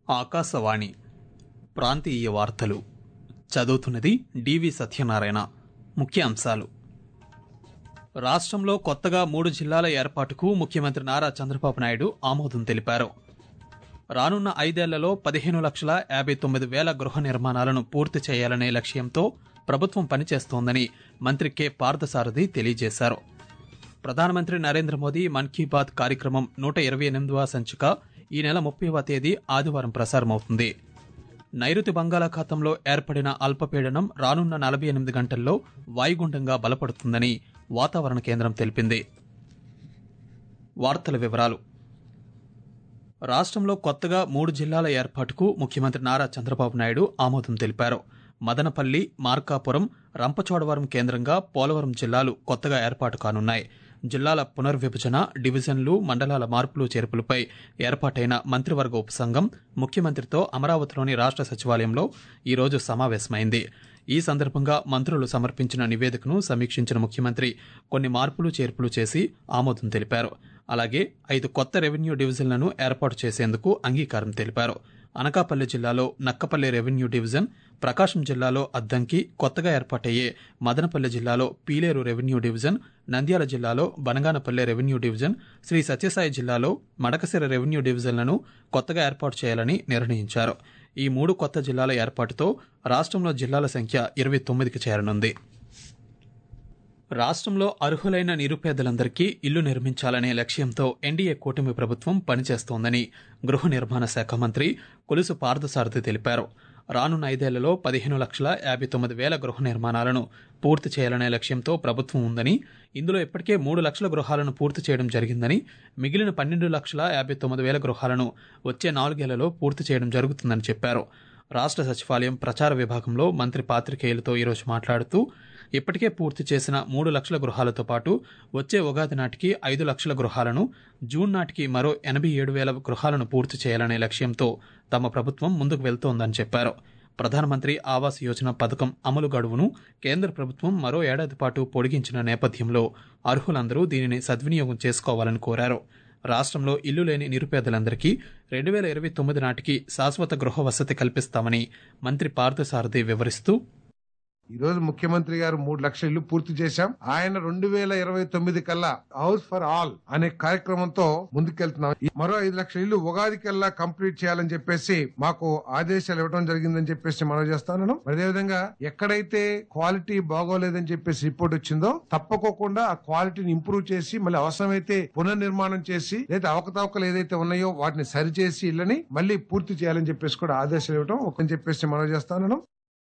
ఆకాశవాణి ప్రాంతీయ వార్తలు చదువుతున్నది డివి సత్యనారాయణ ముఖ్య అంశాలు రాష్ట్రంలో కొత్తగా మూడు జిల్లాల ఏర్పాటుకు ముఖ్యమంత్రి నారా చంద్రబాబు నాయుడు ఆమోదం తెలిపారు రానున్న ఐదేళ్లలో పదిహేను లక్షల యాభై తొమ్మిది వేల గృహ నిర్మాణాలను పూర్తి చేయాలనే లక్ష్యంతో ప్రభుత్వం పనిచేస్తోందని మంత్రి కె పార్థసారథి తెలియజేశారు ప్రధానమంత్రి నరేంద్ర మోదీ మన్ కీ బాత్ కార్యక్రమం నూట ఇరవై ఎనిమిదవ సంచిక ఈ నెల ముప్పైవ తేదీ ఆదివారం ప్రసారమవుతుంది నైరుతి బంగాళాఖాతంలో ఏర్పడిన అల్పపీడనం రానున్న నలభై ఎనిమిది గంటల్లో వాయుగుండంగా బలపడుతుందని వాతావరణ కేంద్రం తెలిపింది వార్తల వివరాలు రాష్ట్రంలో కొత్తగా మూడు జిల్లాల ఏర్పాటుకు ముఖ్యమంత్రి నారా చంద్రబాబు నాయుడు ఆమోదం తెలిపారు మదనపల్లి మార్కాపురం రంపచోడవరం కేంద్రంగా పోలవరం జిల్లాలు కొత్తగా ఏర్పాటు కానున్నాయి జిల్లాల పునర్విభజన డివిజన్లు మండలాల మార్పులు చేర్పులపై ఏర్పాటైన మంత్రివర్గ ఉపసంఘం ముఖ్యమంత్రితో అమరావతిలోని రాష్ట్ర సచివాలయంలో ఈరోజు సమావేశమైంది ఈ సందర్భంగా మంత్రులు సమర్పించిన నివేదికను సమీక్షించిన ముఖ్యమంత్రి కొన్ని మార్పులు చేర్పులు చేసి ఆమోదం తెలిపారు అలాగే ఐదు కొత్త రెవెన్యూ డివిజన్లను ఏర్పాటు చేసేందుకు అంగీకారం తెలిపారు అనకాపల్లి జిల్లాలో నక్కపల్లి రెవెన్యూ డివిజన్ ప్రకాశం జిల్లాలో అద్దంకి కొత్తగా ఏర్పాటయ్యే మదనపల్లి జిల్లాలో పీలేరు రెవెన్యూ డివిజన్ నంద్యాల జిల్లాలో బనగానపల్లె రెవెన్యూ డివిజన్ శ్రీ సత్యసాయి జిల్లాలో మడకసిర రెవెన్యూ డివిజన్లను కొత్తగా ఏర్పాటు చేయాలని నిర్ణయించారు ఈ మూడు కొత్త జిల్లాల ఏర్పాటుతో రాష్ట్రంలో జిల్లాల సంఖ్య ఇరవై తొమ్మిదికి చేరనుంది రాష్ట్రంలో అర్హులైన నిరుపేదలందరికీ ఇల్లు నిర్మించాలనే లక్ష్యంతో ఎన్డీఏ కూటమి ప్రభుత్వం పనిచేస్తోందని గృహ నిర్మాణ శాఖ మంత్రి కొలుసు పార్థసారథి తెలిపారు రానున్న ఐదేళ్లలో పదిహేను లక్షల యాభై తొమ్మిది వేల గృహ నిర్మాణాలను పూర్తి చేయాలనే లక్ష్యంతో ప్రభుత్వం ఉందని ఇందులో ఇప్పటికే మూడు లక్షల గృహాలను పూర్తి చేయడం జరిగిందని మిగిలిన పన్నెండు లక్షల యాభై తొమ్మిది వేల గృహాలను వచ్చే నాలుగేళ్లలో పూర్తి చేయడం జరుగుతుందని చెప్పారు రాష్ట్ర సచివాలయం ప్రచార విభాగంలో మంత్రి పాత్రికేయులతో ఈరోజు మాట్లాడుతూ ఇప్పటికే పూర్తి చేసిన మూడు లక్షల గృహాలతో పాటు వచ్చే ఉగాది నాటికి ఐదు లక్షల గృహాలను జూన్ నాటికి మరో ఎనభై ఏడు వేల గృహాలను పూర్తి చేయాలనే లక్ష్యంతో తమ ప్రభుత్వం ముందుకు వెళ్తోందని చెప్పారు ప్రధానమంత్రి ఆవాస్ యోజన పథకం అమలు గడువును కేంద్ర ప్రభుత్వం మరో ఏడాది పాటు పొడిగించిన నేపథ్యంలో అర్హులందరూ దీనిని సద్వినియోగం చేసుకోవాలని కోరారు రాష్ట్రంలో ఇల్లు లేని నిరుపేదలందరికీ రెండు వేల ఇరవై తొమ్మిది నాటికి శాశ్వత గృహ వసతి కల్పిస్తామని మంత్రి పార్థసారథి వివరిస్తూ ఈ రోజు ముఖ్యమంత్రి గారు మూడు లక్షల ఇల్లు పూర్తి చేశాం ఆయన రెండు వేల ఇరవై తొమ్మిది కల్లా హౌస్ ఫర్ ఆల్ అనే కార్యక్రమంతో ముందుకెళ్తున్నాం ఈ మరో ఐదు లక్షల ఇల్లు ఉగాది కల్లా కంప్లీట్ చేయాలని చెప్పేసి మాకు ఆదేశాలు ఇవ్వడం జరిగిందని చెప్పేసి మనం చేస్తాను అదేవిధంగా ఎక్కడైతే క్వాలిటీ బాగోలేదని చెప్పేసి రిపోర్ట్ వచ్చిందో తప్పకోకుండా ఆ క్వాలిటీని ఇంప్రూవ్ చేసి మళ్ళీ అవసరమైతే పునర్నిర్మాణం చేసి లేదా అవకతవకలు ఏదైతే ఉన్నాయో వాటిని సరిచేసి ఇళ్ళని మళ్ళీ పూర్తి చేయాలని చెప్పేసి కూడా ఆదేశాలు ఇవ్వడం ఒక చెప్పేసి మనం చేస్తాను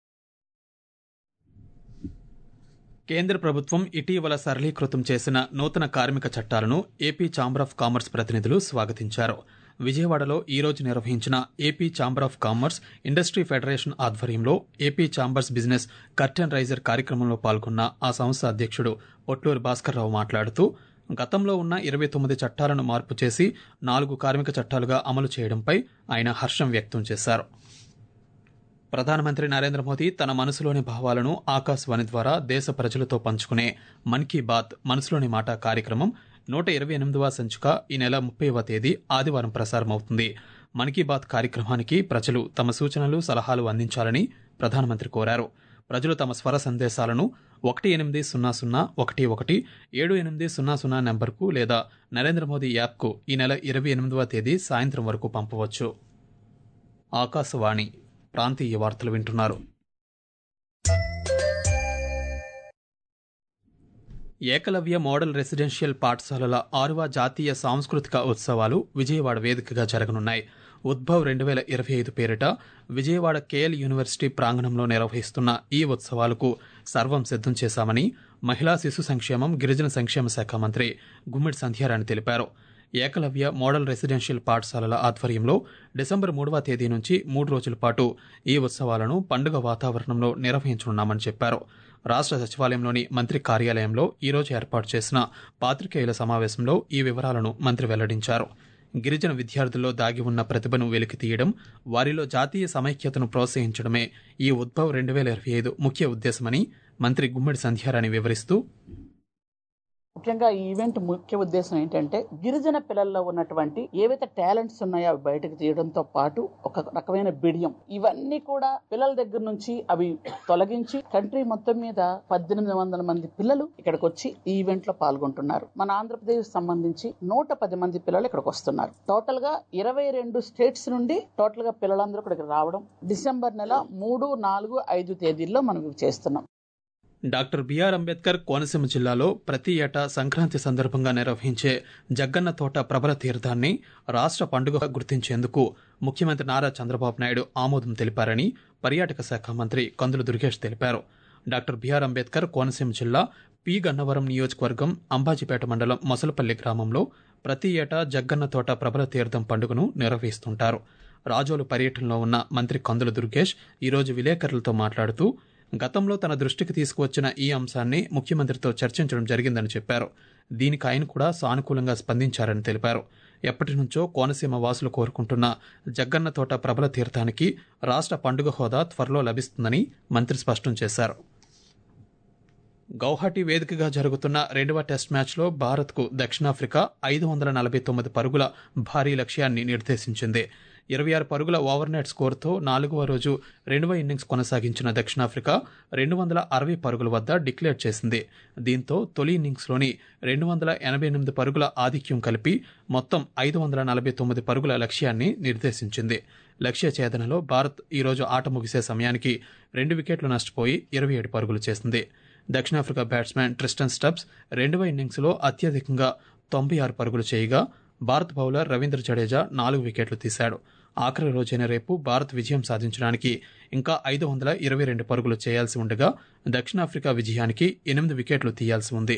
కేంద్ర ప్రభుత్వం ఇటీవల సరళీకృతం చేసిన నూతన కార్మిక చట్టాలను ఏపీ ఛాంబర్ ఆఫ్ కామర్స్ ప్రతినిధులు స్వాగతించారు విజయవాడలో ఈ రోజు నిర్వహించిన AP chamber of commerce industry federation ఆధ్వర్యంలో AP chambers business curtain raiser కార్యక్రమంలో పాల్గొన్న ఆ సంస్థ అధ్యక్షుడు పొట్లూరు భాస్కర్రావు మాట్లాడుతూ గతంలో ఉన్న ఇరవై తొమ్మిది చట్టాలను మార్పు చేసి నాలుగు కార్మిక చట్టాలుగా అమలు చేయడంపై ఆయన హర్షం వ్యక్తం చేశారు ప్రధానమంత్రి నరేంద్ర మోదీ తన మనసులోని భావాలను ఆకాశవాణి ద్వారా దేశ ప్రజలతో పంచుకునే మన్ కీ బాత్ మనసులోని మాట కార్యక్రమం నూట ఇరవై ఎనిమిదవ సంచిక ఈ నెల ముప్పైవ తేదీ ఆదివారం ప్రసారమవుతుంది మన్ కీ బాత్ కార్యక్రమానికి ప్రజలు తమ సూచనలు సలహాలు అందించాలని ప్రధానమంత్రి కోరారు ప్రజలు తమ స్వర సందేశాలను ఒకటి ఎనిమిది సున్నా సున్నా ఒకటి ఒకటి ఏడు ఎనిమిది సున్నా సున్నా నెంబర్కు లేదా నరేంద్ర మోదీ యాప్కు ఈ నెల ఇరవై ఎనిమిదవ తేదీ సాయంత్రం వరకు పంపవచ్చు ఆకాశవాణి ప్రాంతీయ వార్తలు వింటున్నారు ఏకలవ్య మోడల్ రెసిడెన్షియల్ పాఠశాలల ఆరవ జాతీయ సాంస్కృతిక ఉత్సవాలు విజయవాడ వేదికగా జరగనున్నాయి ఉద్భవ్ రెండు వేల ఇరవై ఐదు పేరిట విజయవాడ కేఎల్ యూనివర్సిటీ ప్రాంగణంలో నిర్వహిస్తున్న ఈ ఉత్సవాలకు సర్వం సిద్దం చేశామని మహిళా శిశు సంక్షేమం గిరిజన సంక్షేమ శాఖ మంత్రి గుమ్మిడి సంధ్యారాణి తెలిపారు ఏకలవ్య మోడల్ రెసిడెన్షియల్ పాఠశాలల ఆధ్వర్యంలో డిసెంబర్ మూడవ తేదీ నుంచి మూడు రోజుల పాటు ఈ ఉత్సవాలను పండుగ వాతావరణంలో నిర్వహించనున్నామని చెప్పారు రాష్ట్ర సచివాలయంలోని మంత్రి కార్యాలయంలో ఈరోజు ఏర్పాటు చేసిన పాత్రికేయుల సమావేశంలో ఈ వివరాలను మంత్రి వెల్లడించారు గిరిజన విద్యార్థుల్లో దాగి ఉన్న ప్రతిభను వెలికి తీయడం వారిలో జాతీయ సమైక్యతను ప్రోత్సహించడమే ఈ ఉద్భవ్ రెండు వేల ఇరవై ఐదు ముఖ్య ఉద్దేశమని మంత్రి గుమ్మడి సంధ్యారాణి వివరిస్తూ ముఖ్యంగా ఈ ఈవెంట్ ముఖ్య ఉద్దేశం ఏంటంటే గిరిజన పిల్లల్లో ఉన్నటువంటి ఏవైతే టాలెంట్స్ ఉన్నాయో అవి బయటకు తీయడంతో పాటు ఒక రకమైన బిడియం ఇవన్నీ కూడా పిల్లల దగ్గర నుంచి అవి తొలగించి కంట్రీ మొత్తం మీద పద్దెనిమిది వందల మంది పిల్లలు ఇక్కడికి వచ్చి ఈ ఈవెంట్ లో పాల్గొంటున్నారు మన ఆంధ్రప్రదేశ్ సంబంధించి నూట పది మంది పిల్లలు ఇక్కడికి వస్తున్నారు టోటల్ గా ఇరవై రెండు స్టేట్స్ నుండి టోటల్ గా పిల్లలందరూ ఇక్కడికి రావడం డిసెంబర్ నెల మూడు నాలుగు ఐదు తేదీల్లో మనం ఇవి చేస్తున్నాం డాక్టర్ బిఆర్ అంబేద్కర్ కోనసీమ జిల్లాలో ప్రతి ఏటా సంక్రాంతి సందర్భంగా నిర్వహించే జగ్గన్న తోట ప్రబల తీర్థాన్ని రాష్ట్ర పండుగ గుర్తించేందుకు ముఖ్యమంత్రి నారా చంద్రబాబు నాయుడు ఆమోదం తెలిపారని పర్యాటక శాఖ మంత్రి కందుల దుర్గేష్ తెలిపారు డాక్టర్ బిఆర్ అంబేద్కర్ కోనసీమ జిల్లా పి గన్నవరం నియోజకవర్గం అంబాజీపేట మండలం మొసలపల్లి గ్రామంలో ప్రతి ఏటా జగ్గన్న తోట ప్రబల తీర్థం పండుగను నిర్వహిస్తుంటారు రాజోలు పర్యటనలో ఉన్న మంత్రి కందుల దుర్గేష్ ఈరోజు విలేకరులతో మాట్లాడుతూ గతంలో తన దృష్టికి తీసుకువచ్చిన ఈ అంశాన్ని ముఖ్యమంత్రితో చర్చించడం జరిగిందని చెప్పారు దీనికి ఆయన కూడా సానుకూలంగా స్పందించారని తెలిపారు ఎప్పటి నుంచో కోనసీమ వాసులు కోరుకుంటున్న జగ్గన్న తోట ప్రబల తీర్థానికి రాష్ట్ర పండుగ హోదా త్వరలో లభిస్తుందని మంత్రి స్పష్టం చేశారు గౌహాటీ వేదికగా జరుగుతున్న రెండవ టెస్ట్ మ్యాచ్లో భారత్కు దక్షిణాఫ్రికా ఐదు వందల నలభై తొమ్మిది పరుగుల భారీ లక్ష్యాన్ని నిర్దేశించింది ఇరవై ఆరు పరుగుల ఓవర్నెట్ స్కోర్తో నాలుగవ రోజు రెండవ ఇన్నింగ్స్ కొనసాగించిన దక్షిణాఫ్రికా రెండు వందల అరవై పరుగుల వద్ద డిక్లేర్ చేసింది దీంతో తొలి ఇన్నింగ్స్లోని రెండు వందల ఎనభై ఎనిమిది పరుగుల ఆధిక్యం కలిపి మొత్తం ఐదు వందల నలభై తొమ్మిది పరుగుల లక్ష్యాన్ని నిర్దేశించింది లక్ష్య ఛేదనలో భారత్ ఈరోజు ఆట ముగిసే సమయానికి రెండు వికెట్లు నష్టపోయి ఇరవై ఏడు పరుగులు చేసింది దక్షిణాఫ్రికా బ్యాట్స్మెన్ ట్రిస్టన్ స్టబ్స్ రెండవ ఇన్నింగ్స్లో అత్యధికంగా తొంభై ఆరు పరుగులు చేయగా భారత్ బౌలర్ రవీంద్ర జడేజా నాలుగు వికెట్లు తీశాడు ఆఖరి రోజైన రేపు భారత్ విజయం సాధించడానికి ఇంకా ఐదు వందల ఇరవై రెండు పరుగులు చేయాల్సి ఉండగా దక్షిణాఫ్రికా విజయానికి ఎనిమిది వికెట్లు తీయాల్సి ఉంది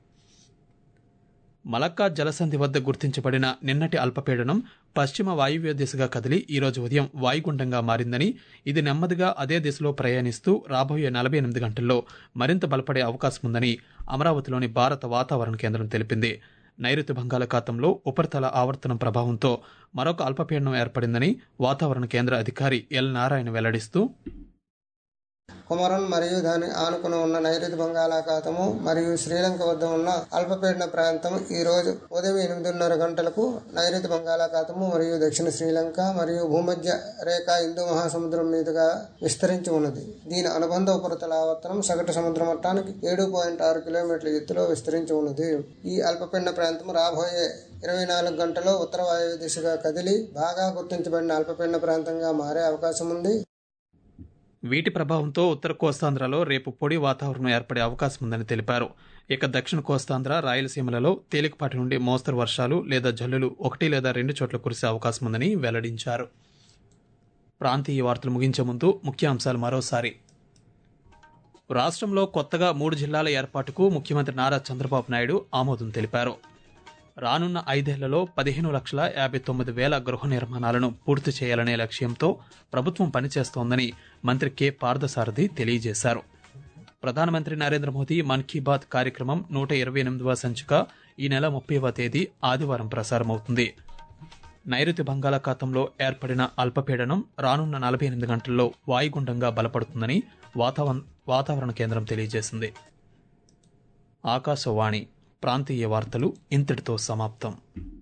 మలక్కా జలసంధి వద్ద గుర్తించబడిన నిన్నటి అల్పపీడనం పశ్చిమ వాయువ్య దిశగా కదిలి ఈరోజు ఉదయం వాయుగుండంగా మారిందని ఇది నెమ్మదిగా అదే దిశలో ప్రయాణిస్తూ రాబోయే నలభై ఎనిమిది గంటల్లో మరింత బలపడే అవకాశం ఉందని అమరావతిలోని భారత వాతావరణ కేంద్రం తెలిపింది నైరుతి బంగాళాఖాతంలో ఉపరితల ఆవర్తనం ప్రభావంతో మరొక అల్పపీడనం ఏర్పడిందని వాతావరణ కేంద్ర అధికారి ఎల్ నారాయణ వెల్లడిస్తూ కుమరన్ మరియు దాని ఆనుకుని ఉన్న నైరుతి బంగాళాఖాతము మరియు శ్రీలంక వద్ద ఉన్న అల్పపీడన ప్రాంతం ఈ రోజు ఉదయం ఎనిమిదిన్నర గంటలకు నైరుతి బంగాళాఖాతము మరియు దక్షిణ శ్రీలంక మరియు భూమధ్య రేఖ హిందూ మహాసముద్రం మీదుగా విస్తరించి ఉన్నది దీని అనుబంధ ఉపరితల ఆవర్తనం సగటు సముద్ర మట్టానికి ఏడు పాయింట్ ఆరు కిలోమీటర్ల ఎత్తులో విస్తరించి ఉన్నది ఈ అల్పపీడన ప్రాంతం రాబోయే ఇరవై నాలుగు గంటల్లో ఉత్తర వాయువ్య దిశగా కదిలి బాగా గుర్తించబడిన అల్పపీడన ప్రాంతంగా మారే అవకాశం ఉంది వీటి ప్రభావంతో ఉత్తర కోస్తాంధ్రలో రేపు పొడి వాతావరణం ఏర్పడే అవకాశం ఉందని తెలిపారు ఇక దక్షిణ కోస్తాంధ్ర రాయలసీమలలో తేలికపాటి నుండి మోస్తరు వర్షాలు లేదా జల్లులు ఒకటి లేదా రెండు చోట్ల కురిసే అవకాశం ఉందని వెల్లడించారు ప్రాంతీయ వార్తలు ముగించే ముందు ముఖ్యాంశాలు మరోసారి రాష్ట్రంలో కొత్తగా మూడు జిల్లాల ఏర్పాటుకు ముఖ్యమంత్రి నారా చంద్రబాబు నాయుడు ఆమోదం తెలిపారు రానున్న ఐదేళ్లలో పదిహేను లక్షల యాభై తొమ్మిది వేల గృహ నిర్మాణాలను పూర్తి చేయాలనే లక్ష్యంతో ప్రభుత్వం పనిచేస్తోందని మంత్రి కె పార్థసారథి తెలియజేశారు ప్రధానమంత్రి నరేంద్ర మోదీ మన్ కీ బాత్ కార్యక్రమం నూట ఇరవై ఎనిమిదవ సంచిక ఈ నెల ముప్పైవ తేదీ ఆదివారం ప్రసారమవుతుంది నైరుతి బంగాళాఖాతంలో ఏర్పడిన అల్పపీడనం రానున్న నలభై ఎనిమిది గంటల్లో వాయుగుండంగా బలపడుతుందని వాతావరణ వాతావరణ కేంద్రం తెలియజేసింది ఆకాశవాణి ప్రాంతీయ వార్తలు ఇంతటితో సమాప్తం